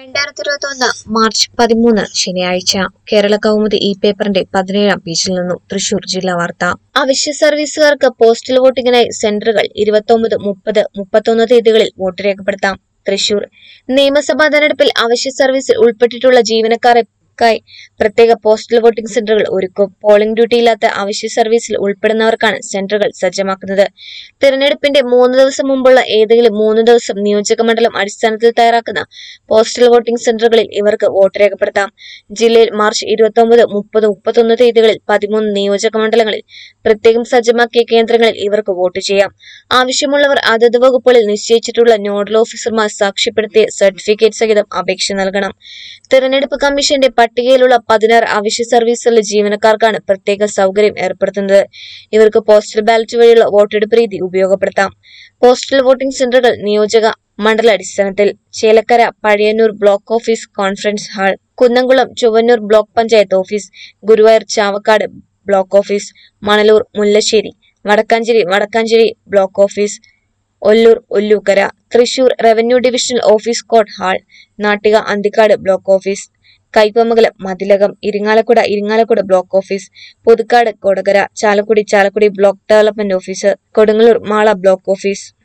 രണ്ടായിരത്തി ഇരുപത്തി ഒന്ന് മാർച്ച് പതിമൂന്ന് ശനിയാഴ്ച കേരള കൗമുദി ഈ പേപ്പറിന്റെ പതിനേഴാം പേജിൽ നിന്നും തൃശൂർ ജില്ലാ വാർത്ത അവശ്യ സർവീസുകാർക്ക് പോസ്റ്റൽ വോട്ടിങ്ങിനായി സെന്ററുകൾ ഇരുപത്തൊമ്പത് മുപ്പത് മുപ്പത്തൊന്ന് തീയതികളിൽ വോട്ട് രേഖപ്പെടുത്താം തൃശൂർ നിയമസഭാ തെരഞ്ഞെടുപ്പിൽ അവശ്യ സർവീസിൽ ഉൾപ്പെട്ടിട്ടുള്ള ജീവനക്കാർക്കായി പ്രത്യേക പോസ്റ്റൽ വോട്ടിംഗ് സെന്ററുകൾ ഒരുക്കും പോളിംഗ് ഡ്യൂട്ടിയില്ലാത്ത അവശ്യ സർവീസിൽ ഉൾപ്പെടുന്നവർക്കാണ് സെന്ററുകൾ സജ്ജമാക്കുന്നത് തിരഞ്ഞെടുപ്പിന്റെ മൂന്ന് ദിവസം മുമ്പുള്ള ഏതെങ്കിലും മൂന്ന് ദിവസം നിയോജക മണ്ഡലം അടിസ്ഥാനത്തിൽ തയ്യാറാക്കുന്ന പോസ്റ്റൽ വോട്ടിംഗ് സെന്ററുകളിൽ ഇവർക്ക് വോട്ട് രേഖപ്പെടുത്താം ജില്ലയിൽ മാർച്ച് ഇരുപത്തി ഒമ്പത് മുപ്പത് മുപ്പത്തൊന്ന് തീയതികളിൽ പതിമൂന്ന് നിയോജക മണ്ഡലങ്ങളിൽ പ്രത്യേകം സജ്ജമാക്കിയ കേന്ദ്രങ്ങളിൽ ഇവർക്ക് വോട്ട് ചെയ്യാം ആവശ്യമുള്ളവർ അതത് വകുപ്പുകളിൽ നിശ്ചയിച്ചിട്ടുള്ള നോഡൽ ഓഫീസർമാർ സാക്ഷ്യപ്പെടുത്തിയ സർട്ടിഫിക്കറ്റ് സഹിതം അപേക്ഷ നൽകണം തിരഞ്ഞെടുപ്പ് കമ്മീഷന്റെ പട്ടികയിലുള്ള പതിനാറ് അവശ്യ സർവീസുകളിലെ ജീവനക്കാർക്കാണ് പ്രത്യേക സൗകര്യം ഏർപ്പെടുത്തുന്നത് ഇവർക്ക് പോസ്റ്റൽ ബാലറ്റ് വഴിയുള്ള വോട്ടെടുപ്പ് രീതി ഉപയോഗപ്പെടുത്താം പോസ്റ്റൽ വോട്ടിംഗ് സെന്ററുകൾ നിയോജക മണ്ഡലാടിസ്ഥാനത്തിൽ Chelakkara Pazhayannur block office conference hall Kunnamkulam Chowwannur block panchayat office Guruvayur Chavakkad block office Manalur Mullassery Wadakkanchery Wadakkanchery block office Ollur Ollukkara Thrissur revenue divisional office court hall Nattika Anthikad block office Kaipamangalam Mathilakam Irinjalakuda Irinjalakuda block office Puthukkad Kodakara Chalakudy Chalakudy block development office Kodungallur Mala block office